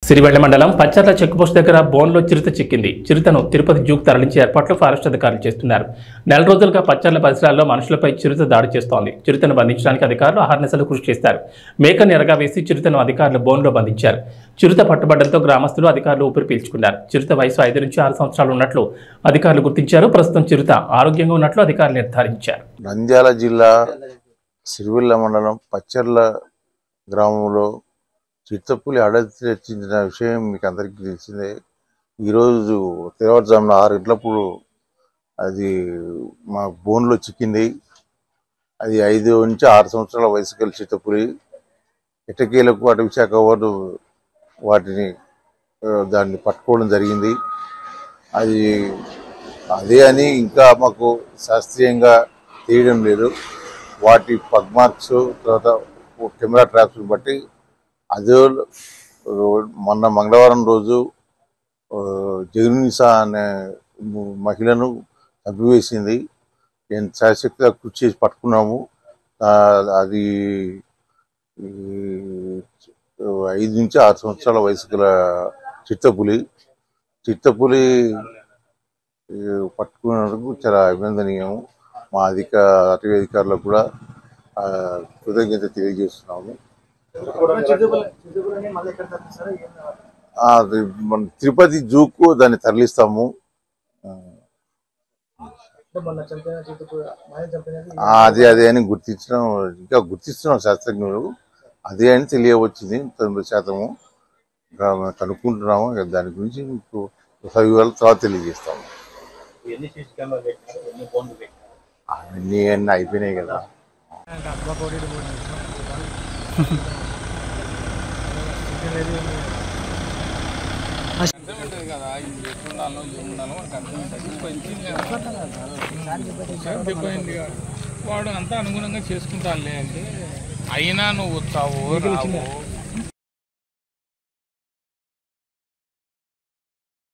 సిరివెళ్ల మండలం పచ్చర్ల చెక్పోస్ట్ దగ్గర బోన్లో చిరుత చిక్కింది చిరుతను తిరుపతి జూకు తరలించే ఏర్పాట్లు ఫారెస్ట్ అధికారులు చేస్తున్నారు నెల రోజులుగా పచ్చర్ల పరిసరాల్లో మనుషులపై చిరుత దాడి చేస్తోంది చిరుతను బంధించడానికి అధికారులు అహర్నిశలు కృషి చేస్తారు మేకను ఎరగా వేసి చిరుతను అధికారులు బోన్లో బంధించారు చిరుత పట్టుబడంతో గ్రామస్తులు అధికారులు ఊపిరి పీల్చుకున్నారు చిరుత వయసు ఐదు నుంచి ఆరు సంవత్సరాలు ఉన్నట్లు అధికారులు గుర్తించారు ప్రస్తుతం చిరుత ఆరోగ్యంగా ఉన్నట్లు అధికారులు నిర్ధారించారు నంద్యాల జిల్లా సిరివెల్ల మండలం పచ్చర్ల గ్రామంలో చిత్తపులి అడవి రచించిన విషయం మీకు అందరికీ తెలిసిందే ఈరోజు తెల్లవారుజామున ఆరు గంటలప్పుడు అది మా బోన్లో చిక్కింది అది ఐదు నుంచి ఆరు సంవత్సరాల వయసు గల చిత్తపులి ఎటకేలకు అటవీ శాఖ వారు వాటిని ఆ, దాన్ని పట్టుకోవడం జరిగింది అది అదే అని ఇంకా మాకు శాస్త్రీయంగా తీయడం లేదు వాటి పగ్ మార్క్స్ తర్వాత కెమెరా ట్రాప్స్ బట్టి అదే రో- మొన్న మంగళవారం రోజు ఆ, జగన్నిసా అనే ము- మహిళను చంపివేసింది నేను శాశక్తిగా కృషి చేసి పట్టుకున్నాము ఆ, అది ఈ, ఐదు నుంచి ఆరు సంవత్సరాల వయసు గల చిత్తపులి చిత్తపులి ఈ పట్టుకున్నందుకు చాలా అభినందనీయం మా అధిక అటవీ అధికారులకు కూడా ఆ, కృతజ్ఞత తెలియజేస్తున్నాము ఆ, అది మన తిరుపతి జూకు దాన్ని తరలిస్తాము ఆ, అదే అదే అని గుర్తించడం ఇంకా గుర్తిస్తున్నాం శాస్త్రజ్ఞులు అదే అని తెలియవచ్చింది తొంభై శాతము ఇంకా మేము కనుక్కుంటున్నాము ఇక దాని గురించి మీకు సవివరాలు తర్వాత తెలియజేస్తాము అన్నీ అన్నీ అయిపోయినాయి కదా చెప్పిపోయింది వాడు అంతా అనుగుణంగా చేసుకుంటానులే అంటే అయినా నువ్వు వస్తావు రావు